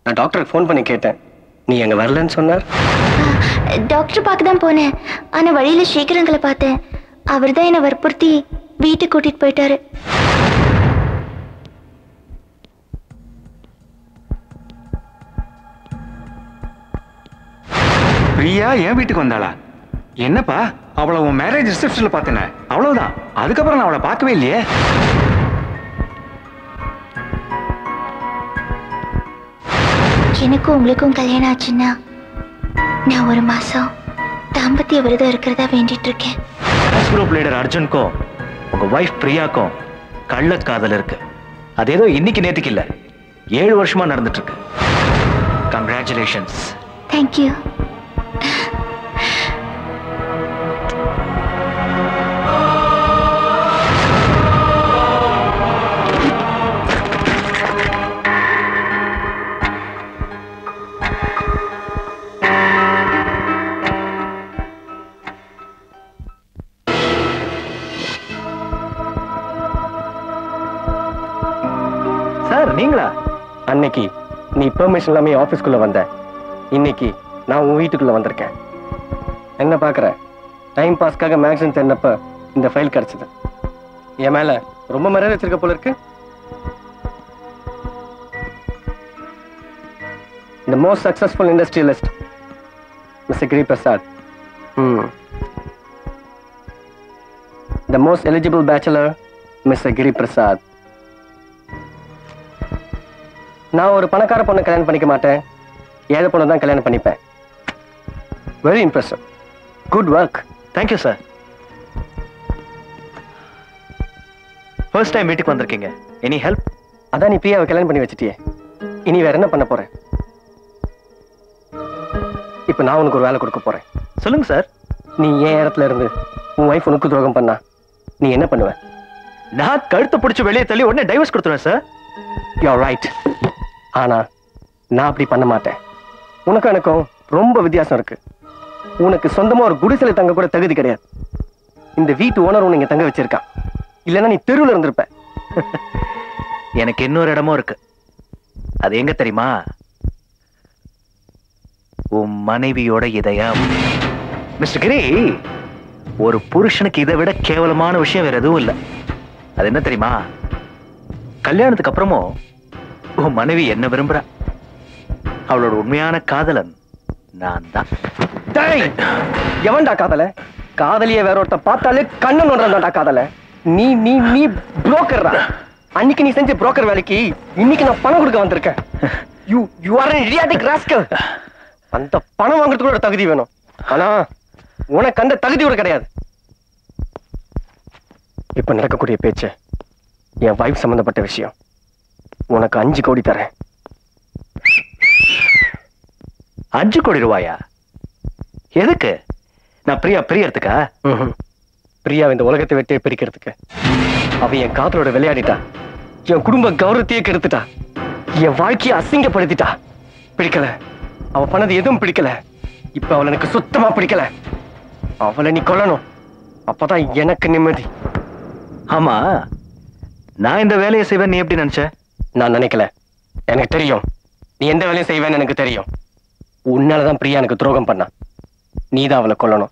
நான் டாக்டருக்கு ஃபோன் பண்ணி கேட்டேன் நீ அங்க வரலன்னு சொன்னார் டாக்டர் பார்க்க தான் போனேன் ஆனா வழியில சேகரங்களை பார்த்தேன் அவர் தான் என்னை வற்புறுத்தி வீட்டுக்கு கூட்டிட்டு போயிட்டாரு பிரியா என் வீட்டுக்கு வந்தாளா என்னப்பா அவளை உன் மேரேஜ் ரிசப்ஷன்ல பார்த்தேனே அவ்வளவுதான் அதுக்கப்புறம் நான் அவளை பார்க்கவே இல்லையே எனக்கும் உங்களுக்கும் கல்யாணம் ஆச்சுன்னா நான் ஒரு மாசம் தாம்பத்திய விரதம் இருக்கிறதா வேண்டிட்டு இருக்கேன் குரூப் லீடர் அர்ஜுனுக்கும் உங்க வைஃப் பிரியாக்கும் கள்ளக்காதல் இருக்கு அது ஏதோ இன்னைக்கு நேத்துக்கு இல்ல ஏழு வருஷமா நடந்துட்டு இருக்கு கங்க்ராச்சுலேஷன்ஸ் தேங்க்யூ சார் நீங்களா அன்னைக்கு நீ பெர்மிஷன் இல்லாம ஆபீஸ்க்குள்ள வந்த இன்னைக்கு நான் உன் வீட்டுக்குள்ள வந்திருக்கேன் என்ன பாக்குற டைம் பாஸ்க்காக மேக்ஸின் தேடினப்ப இந்த ஃபைல் கிடைச்சது என் மேல ரொம்ப மரியாதை வச்சிருக்க போல இருக்கு the most successful industrialist Mr. Giri Prasad hmm. the most eligible bachelor Mr. Giri Prasad நான் ஒரு பணக்கார பொண்ணை கல்யாணம் பண்ணிக்க மாட்டேன் ஏழை பொண்ணை தான் கல்யாணம் பண்ணிப்பேன் very impressive good work thank you sir first time வீட்டுக்கு வந்திருக்கீங்க எனி ஹெல்ப் அதான் நீ பிரியாவை கல்யாணம் பண்ணி வச்சிட்டியே இனி வேற என்ன பண்ண போற இப்ப நான் உனக்கு ஒரு வேலை கொடுக்க போறேன் சொல்லுங்க சார் நீ என் இடத்துல இருந்து உன் வைஃப் உனக்கு துரோகம் பண்ணா நீ என்ன பண்ணுவ நான் கழுத்தை பிடிச்சு வெளியே தள்ளி உடனே டைவர்ஸ் கொடுத்துருவேன் சார் யூ ரைட் ஆனா நான் அப்படி பண்ண மாட்டேன் உனக்கும் எனக்கும் ரொம்ப வித்தியாசம் இருக்கு உனக்கு சொந்தமா ஒரு குடிசையில தங்க கூட தகுதி கிடையாது இந்த வீட்டு ஓனர் உன்னை இங்க தங்க வச்சிருக்கான் இல்லைன்னா நீ தெருவில் இருந்திருப்ப எனக்கு இன்னொரு இடமும் இருக்கு அது எங்க தெரியுமா உன் மனைவியோட இதயம் மிஸ்டர் கிரி ஒரு புருஷனுக்கு இதை விட கேவலமான விஷயம் வேற எதுவும் இல்லை அது என்ன தெரியுமா கல்யாணத்துக்கு அப்புறமும் உன் மனைவி என்ன விரும்புறா அவளோட உண்மையான காதலன் நான் தான் டேய் எவன்டா காதல காதலிய வேற ஒருத்த பார்த்தாலே கண்ணன் ஒன்றான்டா காதல நீ நீ நீ புரோக்கர்டா அன்னைக்கு நீ செஞ்ச புரோக்கர் வேலைக்கு இன்னைக்கு நான் பணம் கொடுக்க வந்திருக்கேன் you you are an idiotic rascal அந்த பணம் வாங்குறதுக்கு கூட ஒரு தகுதி வேணும் ஆனா உனக்கு அந்த தகுதி கூட கிடையாது இப்ப நடக்கக்கூடிய பேச்சு என் வைஃப் சம்பந்தப்பட்ட விஷயம் உனக்கு அஞ்சு கோடி தரேன் அஞ்சு கோடி ரூபாயா எதுக்கு நான் பிரியா பிரியறதுக்கா ம்ஹும். பிரியா இந்த உலகத்தை வெட்டியே பிரிக்கிறதுக்கு அவ என் காதலோட விளையாடிட்டா என் குடும்ப கௌரவத்தையே கெடுத்துட்டா என் வாழ்க்கையை அசிங்கப்படுத்திட்டா பிடிக்கல அவ பண்ணது எதுவும் பிடிக்கல இப்ப அவளை எனக்கு சுத்தமா பிடிக்கல அவளை நீ கொல்லணும் அப்பதான் எனக்கு நிம்மதி ஆமா நான் இந்த வேலையை செய்வேன் நீ எப்படி நினைச்ச நான் நினைக்கல எனக்கு தெரியும் நீ எந்த வேலையும் செய்வேன்னு எனக்கு தெரியும் உன்னாலதான் பிரியா எனக்கு துரோகம் பண்ணா நீதான் அவளை கொல்லணும்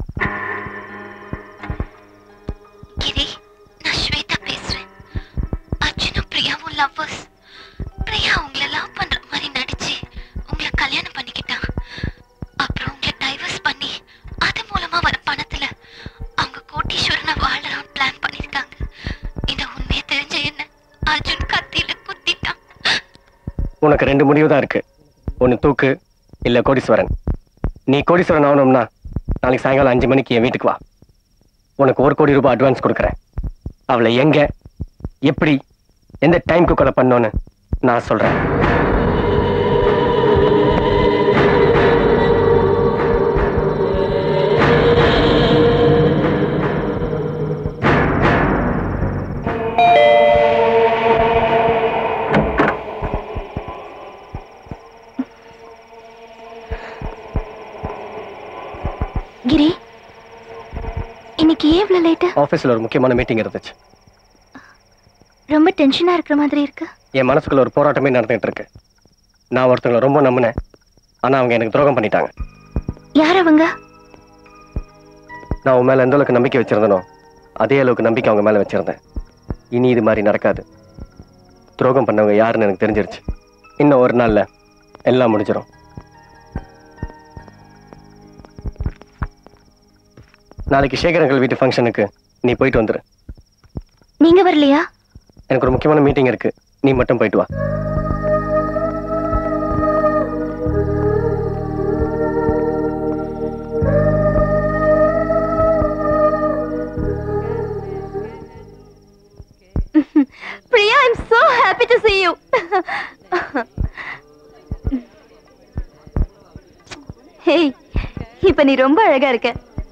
கிரி நான் ஸ்வேதா பேசுறேன் அர்ஜுனும் பிரியாவும் லவ்வர்ஸ் பிரியா உங்களை லவ் பண்ற மாதிரி நடிச்சு உங்களை கல்யாணம் பண்ணிக்கிட்டான் அப்புறம் உங்களை டைவர்ஸ் பண்ணி அது மூலமா வர பணத்துல அவங்க கோட்டீஸ்வரனை வாழறான் பிளான் பண்ணிருக்காங்க இந்த உண்மையை தெரிஞ்ச என்ன அர்ஜுன் கத்தியில குத்திட்டான் உனக்கு ரெண்டு முடிவு தான் இருக்கு ஒன்னு தூக்கு இல்ல கோடீஸ்வரன் நீ கோடீஸ்வரன் ஆகணும்னா நாளைக்கு சாயங்காலம் அஞ்சு மணிக்கு என் வீட்டுக்கு வா உனக்கு ஒரு கோடி ரூபாய் அட்வான்ஸ் கொடுக்குறேன் அவளை எங்க எப்படி எந்த டைம்க்கு கொலை பண்ணோன்னு நான் சொல்றேன் கிரி இன்னைக்கு ஏன் இவ்வளவு லேட்டு ஆபீஸ்ல ஒரு முக்கியமான மீட்டிங் இருந்துச்சு ரொம்ப டென்ஷனா இருக்கிற மாதிரி இருக்கு என் மனசுக்குள்ள ஒரு போராட்டமே நடந்துட்டு இருக்கு நான் ஒருத்தங்களை ரொம்ப நம்பினேன் ஆனா அவங்க எனக்கு துரோகம் பண்ணிட்டாங்க யார் அவங்க நான் உன் மேல எந்த அளவுக்கு நம்பிக்கை வச்சிருந்தனோ அதே அளவுக்கு நம்பிக்கை அவங்க மேல வச்சிருந்தேன் இனி இது மாதிரி நடக்காது துரோகம் பண்ணவங்க யாருன்னு எனக்கு தெரிஞ்சிருச்சு இன்னும் ஒரு நாள்ல எல்லாம் முடிஞ்சிடும் நாளைக்கு சேகரங்கள் வீட்டு ஃபங்க்ஷனுக்கு நீ போயிட்டு வந்துரு நீங்க வரலையா எனக்கு ஒரு முக்கியமான மீட்டிங் இருக்கு நீ மட்டும் போயிட்டு வா Priya I'm so happy to see you ஹேய் இப்ப நீ ரொம்ப அழகா இருக்க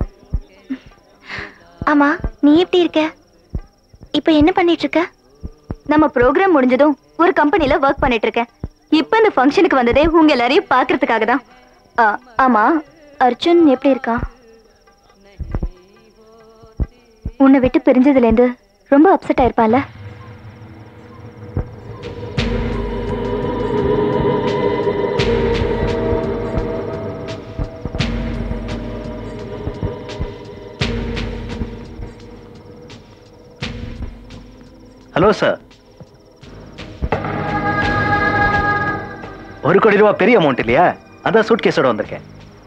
ஆமா நீ எப்படி இருக்க இப்ப என்ன பண்ணிட்டு இருக்க நம்ம ப்ரோக்ராம் முடிஞ்சதும் ஒரு கம்பெனில ஒர்க் பண்ணிட்டு இருக்கேன் இப்ப இந்த ஃபங்க்ஷனுக்கு வந்ததே உங்க எல்லாரையும் பாக்குறதுக்காக தான் ஆ, ஆமா அர்ஜுன் எப்படி இருக்கான் உன்னை விட்டு பிரிஞ்சதுல இருந்து ரொம்ப அப்செட் ஆயிருப்பான்ல ஹலோ சார் ஒரு கோடி ரூபா பெரிய அமௌண்ட் இல்லையா அதான் சூட் கேஸோட வந்திருக்கேன்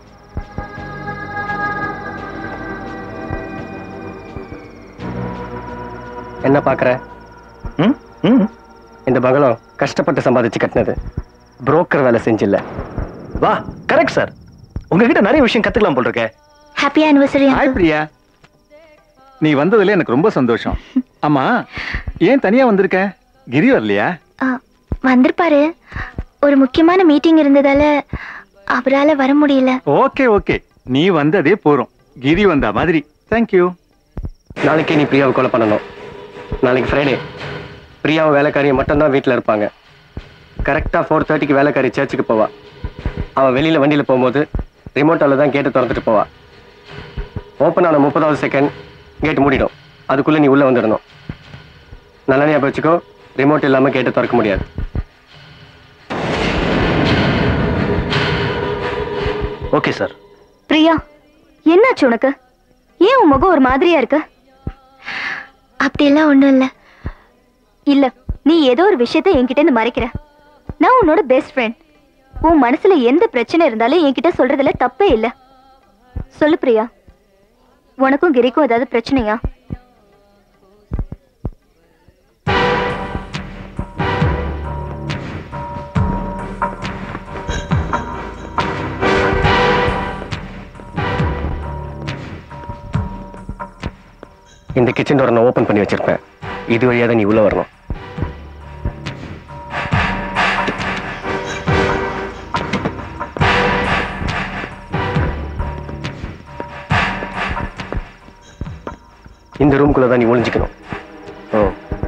என்ன பாக்குற ம் ம் இந்த பங்களம் கஷ்டப்பட்டு சம்பாதிச்சு கட்டினது புரோக்கர் வேலை செஞ்சில்ல வா கரெக்ட் சார் உங்ககிட்ட நிறைய விஷயம் கத்துக்கலாம் போல் இருக்கே ஹாப்பி ஆனிவர்சரி ஹாய் பிரியா நீ வந்ததுல எனக்கு ரொம்ப சந்தோஷம் ஆமா ஏன் தனியா வந்திருக்க கிரி வரலையா வந்திருப்பாரு ஒரு முக்கியமான மீட்டிங் இருந்ததால அவரால வர முடியல ஓகே ஓகே நீ வந்ததே போறோம் கிரி வந்த மாதிரி தேங்க்யூ நாளைக்கே நீ பிரியாவை கொலை பண்ணணும் நாளைக்கு ஃப்ரைடே பிரியாவை வேலைக்காரியை மட்டும்தான் வீட்டில் இருப்பாங்க கரெக்டாக ஃபோர் தேர்ட்டிக்கு வேலைக்காரி சர்ச்சுக்கு போவா அவள் வெளியில் வண்டியில் போகும்போது ரிமோட்டால தான் கேட்டை திறந்துட்டு போவா ஓப்பன் ஆன முப்பதாவது செகண்ட் கேட் மூடிடும் அதுக்குள்ளே நீ உள்ளே வந்துடணும் நல்லா ஞாபகம் வச்சுக்கோ ரிமோட் இல்லாமல் கேட்டை திறக்க முடியாது ஓகே சார் பிரியா என்னாச்சு உனக்கு ஏன் உன் முகம் ஒரு மாதிரியா இருக்கு அப்படியெல்லாம் ஒண்ணும் இல்ல இல்ல நீ ஏதோ ஒரு விஷயத்தை என்கிட்ட இருந்து மறைக்கிற நான் உன்னோட பெஸ்ட் ஃப்ரெண்ட் உன் மனசுல எந்த பிரச்சனை இருந்தாலும் என்கிட்ட சொல்றதுல தப்பே இல்ல சொல்லு பிரியா உனக்கும் கிரிக்கும் ஏதாவது பிரச்சனையா இந்த கிச்சன் டோரை நான் ஓப்பன் பண்ணி வச்சிருப்பேன் இது வழியாக தான் நீ உள்ளே வரணும் இந்த ரூம்குள்ள தான் நீ ஒளிஞ்சிக்கணும் ஓ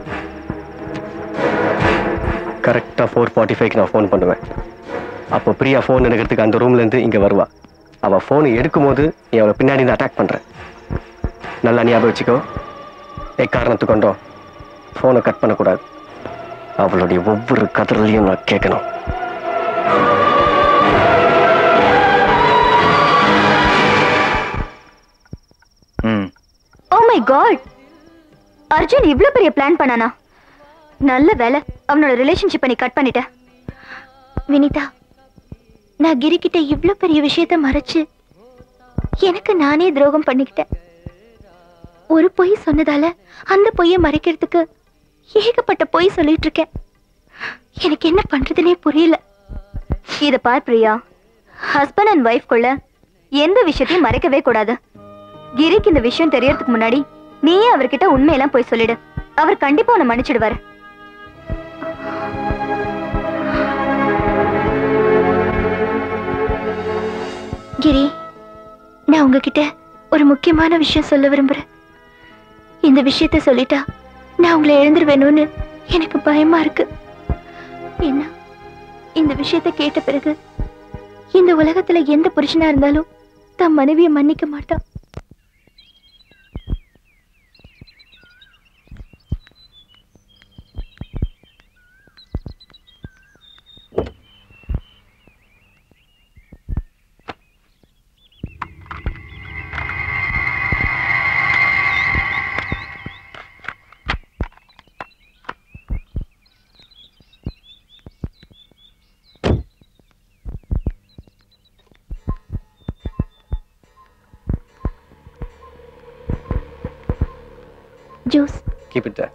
கரெக்டாக ஃபோர் ஃபார்ட்டி ஃபைவ்க்கு நான் ஃபோன் பண்ணுவேன் அப்போ பிரியா ஃபோன் எடுக்கிறதுக்கு அந்த ரூம்லேருந்து இங்கே வருவா அவள் ஃபோனை எடுக்கும்போது நீ அவளை பின்னாடி இருந்து அட்டாக் பண்ணுறேன் நல்லா ஞாபகம் வச்சுக்கோ எக்காரணத்து கொண்டோ ஃபோனை கட் பண்ணக்கூடாது அவளுடைய ஒவ்வொரு கதறலையும் நான் கேட்கணும் ம் ஓ மை காட் அர்ஜுன் இவ்ளோ பெரிய பிளான் பண்ணானா நல்ல வேலை அவனோட ரிலேஷன்ஷிப்பை நீ கட் பண்ணிட்ட வினிதா நான் கிரி கிட்ட இவ்ளோ பெரிய விஷயத்த மறைச்சு எனக்கு நானே துரோகம் பண்ணிக்கிட்டேன் ஒரு பொய் சொன்னதால அந்த பொய்யை மறைக்கிறதுக்கு ஏகப்பட்ட பொய் சொல்லிட்டு இருக்கேன் எனக்கு என்ன பண்றதுனே புரியல இத பார் பிரியா ஹஸ்பண்ட் அண்ட் ஒய்ஃப்குள்ள எந்த விஷயத்தையும் மறைக்கவே கூடாது கிரிக்கு இந்த விஷயம் தெரியறதுக்கு முன்னாடி நீயே அவர்கிட்ட உண்மையெல்லாம் போய் சொல்லிடு அவர் கண்டிப்பா உன்னை மன்னிச்சிடுவாரு கிரி நான் உங்ககிட்ட ஒரு முக்கியமான விஷயம் சொல்ல விரும்புறேன் இந்த விஷயத்த சொல்லிட்டா நான் உங்களை எழுந்துருவேணும்னு எனக்கு பயமா இருக்கு என்ன இந்த விஷயத்த கேட்ட பிறகு இந்த உலகத்துல எந்த புருஷனா இருந்தாலும் தன் மனைவியை மன்னிக்க மாட்டான் ஜூஸ் கீப் இட்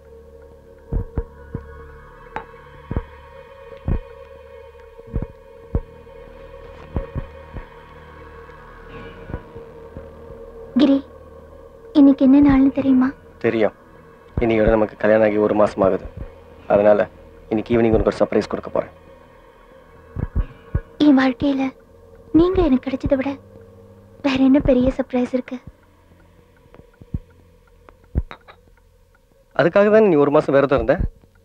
கிரி இன்னைக்கு என்ன நாள்னு தெரியுமா தெரியும் இன்னையோட நமக்கு கல்யாணம் ஆகி ஒரு மாசம் ஆகுது அதனால இன்னைக்கு ஈவினிங் உனக்கு ஒரு சர்ப்ரைஸ் கொடுக்க போறேன் என் வாழ்க்கையில நீங்க எனக்கு கிடைச்சதை விட வேற என்ன பெரிய சர்ப்ரைஸ் இருக்கு அதுக்காக தான் நீ ஒரு மாசம் விரதம் இருந்த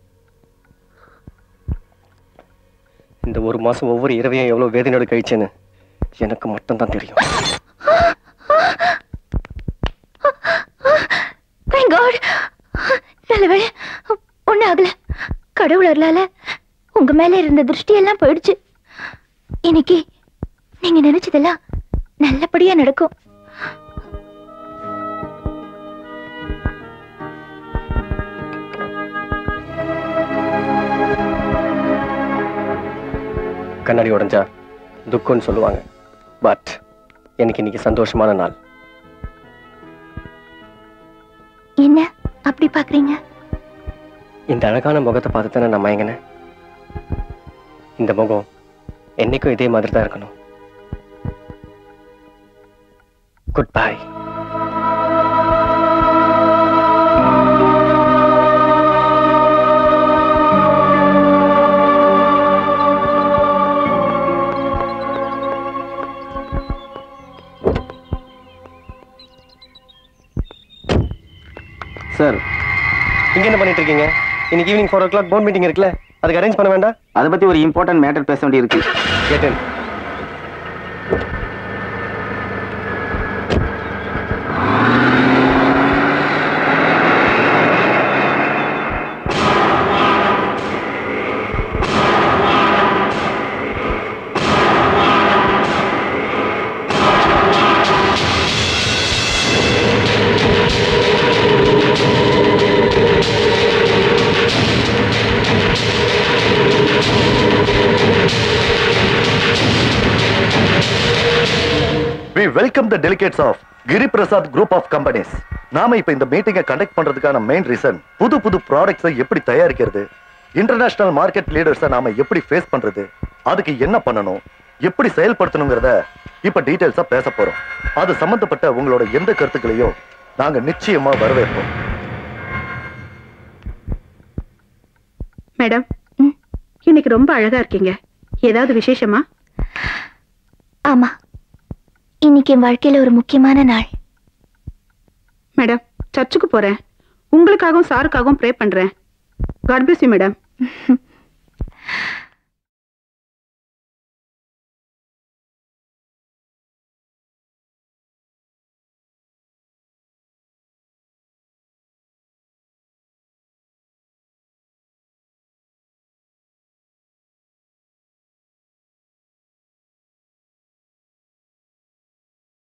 இந்த ஒரு மாசம் ஒவ்வொரு இரவையும் எவ்வளவு வேதனையோட கழிச்சேன்னு எனக்கு மட்டும்தான் தெரியும் My God! நல்லவேளை ஒன்றும் ஆகல கடவுள் அருளால உங்க மேல இருந்த திருஷ்டி எல்லாம் போயிடுச்சு இன்னைக்கு நீங்க நினைச்சதெல்லாம் நல்லபடியா நடக்கும் கண்ணாடி உடைஞ்சா துக்கம்னு சொல்லுவாங்க பட் எனக்கு இன்னைக்கு சந்தோஷமான நாள் என்ன அப்படி பாக்குறீங்க இந்த அழகான முகத்தை பார்த்து தானே நான் மயங்கினேன் இந்த முகம் என்னைக்கும் இதே மாதிரி தான் இருக்கணும் குட் பை சார் இங்க என்ன பண்ணிட்டு இருக்கீங்க இன்னைக்கு evening four o'clock board meeting இருக்குல்ல அதுக்கு அரேஞ்ச் பண்ண வேண்டாம் அதை பத்தி ஒரு இம்பார்ட்டன்ட் மேட்டர் பேச வேண்டியிருக்கு கேட்டேன் we welcome the delegates of Giri Prasad group of companies நாம இப்ப இந்த மீட்டிங்கை கண்டக்ட் பண்றதுக்கான மெயின் ரீசன் புது புது ப்ராடக்ட்ஸை எப்படி தயாரிக்கிறது இன்டர்நேஷனல் மார்க்கெட் லீடர்ஸை நாம எப்படி ஃபேஸ் பண்றது அதுக்கு என்ன பண்ணணும் எப்படி செயல்படுத்தணுங்கிறத இப்ப டீடைல்ஸா பேச போறோம் அது சம்பந்தப்பட்ட உங்களோட எந்த கருத்துக்களையும் நாங்க நிச்சயமா வரவேற்போம் மேடம் இன்னைக்கு ரொம்ப அழகா இருக்கீங்க ஏதாவது விசேஷமா ஆமா இன்னைக்கு என் வாழ்க்கையில ஒரு முக்கியமான நாள் மேடம் சர்ச்சுக்கு போறேன் உங்களுக்காகவும் சாருக்காகவும் ப்ரே பண்றேன் காட் பிளஸ் யூ மேடம்